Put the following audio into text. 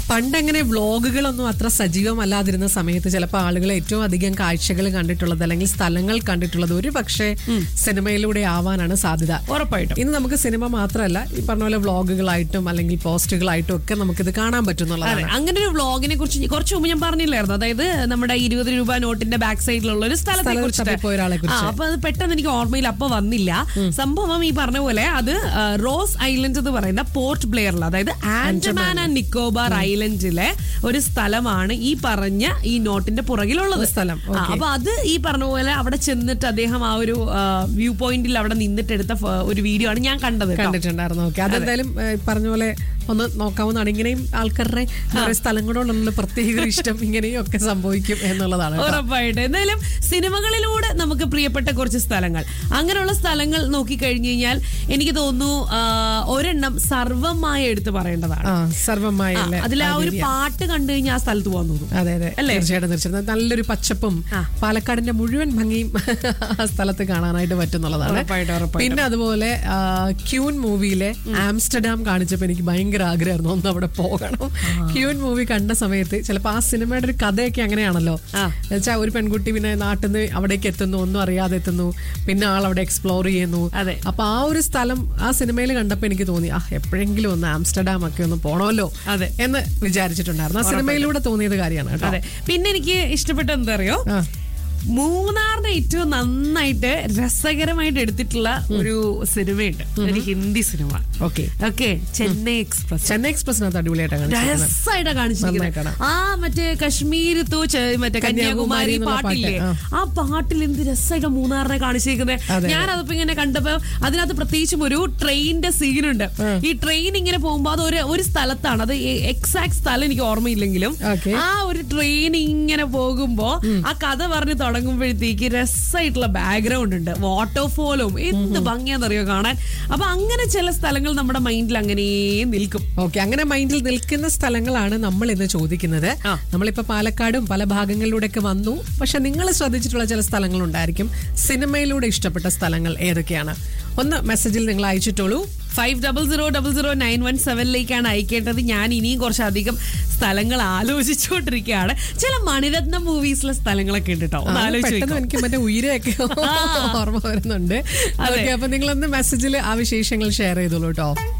പണ്ടങ്ങനെ വ്ളോഗുകളൊന്നും അത്ര സജീവമല്ലാതിരുന്ന സമയത്ത് ചിലപ്പോൾ ആളുകൾ ഏറ്റവും അധികം കാഴ്ചകൾ കണ്ടിട്ടുള്ളത് അല്ലെങ്കിൽ സ്ഥലങ്ങൾ കണ്ടിട്ടുള്ളത് ഒരു പക്ഷേ സിനിമയിലൂടെ ആവാനാണ് സാധ്യത ഉറപ്പായിട്ടും ഇന്ന് നമുക്ക് സിനിമ മാത്രമല്ല ഈ പറഞ്ഞ പോലെ വ്ളോഗുകളായിട്ടും അല്ലെങ്കിൽ പോസ്റ്റുകളായിട്ടും ഒക്കെ നമുക്കിത് കാണാൻ പറ്റുന്നുള്ളതാണ് അതെ അങ്ങനെ ഒരു വ്ളോഗിനെ കുറിച്ച് കുറച്ച് മുമ്പ് ഞാൻ പറഞ്ഞില്ലായിരുന്നു അതായത് നമ്മുടെ ഇരുപത് രൂപ നോട്ടിന്റെ ബാക്ക് സൈഡിലുള്ള ഒരു സ്ഥലത്തെ സ്ഥലത്ത് കുറിച്ച് തപ്പിപ്പോയ ഒരാളെ കുറിച്ച്. അപ്പൊ അത് പെട്ടെന്ന് എനിക്ക് ഓർമ്മയിൽ അപ്പൊ വന്നില്ല സംഭവം ഈ പറഞ്ഞ പോലെ അത് ആ, റോസ് ഐലൻഡ് എന്ന് പറയുന്ന പോർട്ട് ബ്ലെയറിൽ അതായത് ആൻഡമാൻ ആൻഡ് നിക്കോബാർ ഐലൻഡിലെ ഒരു സ്ഥലമാണ് ഈ പറഞ്ഞ ഈ നോട്ടിന്റെ പുറകിലുള്ളത് സ്ഥലം, ആ, അപ്പൊ അത് ഈ പറഞ്ഞ പോലെ അവിടെ ചെന്നിട്ട് അദ്ദേഹം ആ ഒരു വ്യൂ പോയിന്റിൽ അവിടെ നിന്നിട്ട് എടുത്ത ഫ- ഒരു വീഡിയോ ആണ് ഞാൻ കണ്ടത് കേട്ടോ. കണ്ടിട്ടുണ്ടായിരുന്നു ഓക്കെ അതെന്തായാലും ഏഹ്, പറഞ്ഞ പോലെ ഒന്ന് നോക്കാവുന്നതാണ് ഇങ്ങനെയും ആൾക്കാരുടെ ഓരോ സ്ഥലങ്ങളോടുള്ള പ്രത്യേക ഒരു ഇഷ്ടം ഇങ്ങനെയും ഒക്കെ സംഭവിക്കും എന്നുള്ളതാണ് കേട്ടോ. ഉറപ്പായിട്ട് എന്തായാലും സിനിമകളിലൂടെ നമുക്ക് പ്രിയപ്പെട്ട കുറച്ച് സ്ഥലങ്ങൾ അങ്ങനെയുള്ള സ്ഥലങ്ങൾ നോക്കിക്കഴിഞ്ഞു കഴിഞ്ഞാൽ എനിക്ക് തോന്നുന്നു ആ, ഒരെണ്ണം സർവമായി എടുത്തു പറയേണ്ടതാണ് ആ സർവമായ അതിൽ ആ ഒരു പാട്ട് കണ്ടു കഴിഞ്ഞാൽ ആ സ്ഥലത്ത് പോകാൻ തോന്നും അതെ അതെ തീർച്ചയായിട്ടും തീർച്ചയായിട്ടും നല്ലൊരു പച്ചപ്പും പാലക്കാടിന്റെ മുഴുവൻ ഭംഗിയും ആ സ്ഥലത്ത് കാണാനായിട്ട് പറ്റുന്നുള്ളതാണ് ഉറപ്പായിട്ടും, ഉറപ്പായിട്ടും. പിന്നെ അതുപോലെ ആ, ക്യൂൻ മൂവിയിലെ ആംസ്റ്റർഡാം കാണിച്ചപ്പോൾ എനിക്ക് ഭയങ്കര ആഗ്രഹമായിരുന്നു ഒന്ന് അവിടെ പോകണം ക്യൂൻ മൂവി കണ്ട സമയത്ത് ചിലപ്പോൾ ആ സിനിമയുടെ ഒരു കഥയൊക്കെ അങ്ങനെയാണല്ലോ ആ. വെച്ചാൽ ഒരു പെൺകുട്ടി പിന്നെ നാട്ടിൽ നിന്ന് അവിടേക്ക് എത്തുന്നു ഒന്നും അറിയാതെ എത്തുന്നു പിന്നെ ആൾ അവിടെ എക്സ്പ്ലോർ ചെയ്യുന്നു അതെ. അപ്പൊ ആ ഒരു സ്ഥലം ആ സിനിമയിൽ കണ്ടപ്പോൾ എനിക്ക് തോന്നി ആ എപ്പോഴെങ്കിലും ഒന്ന് ആംസ്റ്റർഡാം ഒക്കെ ഒന്ന് പോണമല്ലോ അതെ. എന്ന് വിചാരിച്ചിട്ടുണ്ടായിരുന്നു ആ സിനിമയിലൂടെ തോന്നിയത് കാര്യമാണ് കേട്ടോ അതെ പിന്നെ എനിക്ക് ഇഷ്ടപ്പെട്ട എന്താ അറിയോ ആ. മൂന്നാറിനെ ഏറ്റവും നന്നായിട്ട് രസകരമായിട്ട് എടുത്തിട്ടുള്ള ഒരു സിനിമയുണ്ട് ഒരു ഹിന്ദി സിനിമ okay okay Chennai express Chennai എക്സ്പ്രസിനകത്ത് അടിപൊളിയായിട്ടാണ് കാണിച്ചിരിക്കുന്നത്. രസമായിട്ടാ കാണിച്ചിരിക്കുന്നത് നന്നായിട്ടാണ്. ആ മറ്റേ കശ്മീർ തൂ ചെ- മറ്റേ കന്യാകുമാരി കന്യാകുമാരി എന്നുള്ള പാട്ടില്ലേ പാട്ട്, ആ പാട്ടിൽ എന്ത് രസമായിട്ട് മൂന്നാറിനെ കാണിച്ചിരിക്കുന്നത് അതെ. ഞാൻ അതിപ്പോ ഇങ്ങനെ കണ്ടപ്പോ അതിനകത്ത് പ്രത്യേകിച്ചും ഒരു ട്രെയിനിന്റെ സീനുണ്ട് ഈ ട്രെയിൻ ഇങ്ങനെ പോകുമ്പോ അത് ഒരു ഒരു സ്ഥലത്താണ് അത് എക്സാക്ട് സ്ഥലം എനിക്ക് ഓർമ്മയില്ലെങ്കിലും Okay. ആ ഒരു ട്രെയിൻ ഇങ്ങനെ പോകുമ്പോ ആ കഥ പറഞ്ഞ് തുടങ്ങുമ്പോഴത്തേക്ക് രസമായിട്ടുള്ള ബാക്ക്ഗ്രൗണ്ട് ഉണ്ട് വാട്ടർഫോളും എന്ത് ഭംഗിയാന്നറിയോ കാണാൻ അപ്പൊ അങ്ങനെ ചില സ്ഥലങ്ങൾ നമ്മുടെ മൈൻഡിൽ അങ്ങനെ നിൽക്കും ഓക്കെ അങ്ങനെ മൈൻഡിൽ നിൽക്കുന്ന സ്ഥലങ്ങളാണ് നമ്മൾ ഇന്ന് ചോദിക്കുന്നത് ആ. നമ്മളിപ്പോ പാലക്കാടും പല ഭാഗങ്ങളിലൂടെയൊക്കെ വന്നു പക്ഷെ നിങ്ങൾ ശ്രദ്ധിച്ചിട്ടുള്ള ചില സ്ഥലങ്ങളുണ്ടായിരിക്കും സിനിമയിലൂടെ ഇഷ്ടപ്പെട്ട സ്ഥലങ്ങൾ ഏതൊക്കെയാണ് ഒന്ന് മെസ്സേജിൽ നിങ്ങൾ അയച്ചിട്ടുള്ളൂ five double zero double zero nine one സെവനിലേക്കാണ് അയക്കേണ്ടത് ഞാൻ ഇനിയും കുറച്ചധികം സ്ഥലങ്ങൾ ആലോചിച്ചുകൊണ്ടിരിക്കുകയാണ് ചില മണിരത്ന മൂവീസിലെ സ്ഥലങ്ങളൊക്കെ ഉണ്ട് കേട്ടോ ഒന്ന് ആലോചിച്ച് പെട്ടെന്ന് നോക്കൂ. എനിക്ക് മറ്റേ ഉയരൊക്കെ ഓർമ്മ വരുന്നുണ്ട് അതെ. ഓക്കെ അപ്പൊ നിങ്ങളൊന്ന് മെസ്സേജിൽ ആ വിശേഷങ്ങൾ ഷെയർ ചെയ്തോളൂ കേട്ടോ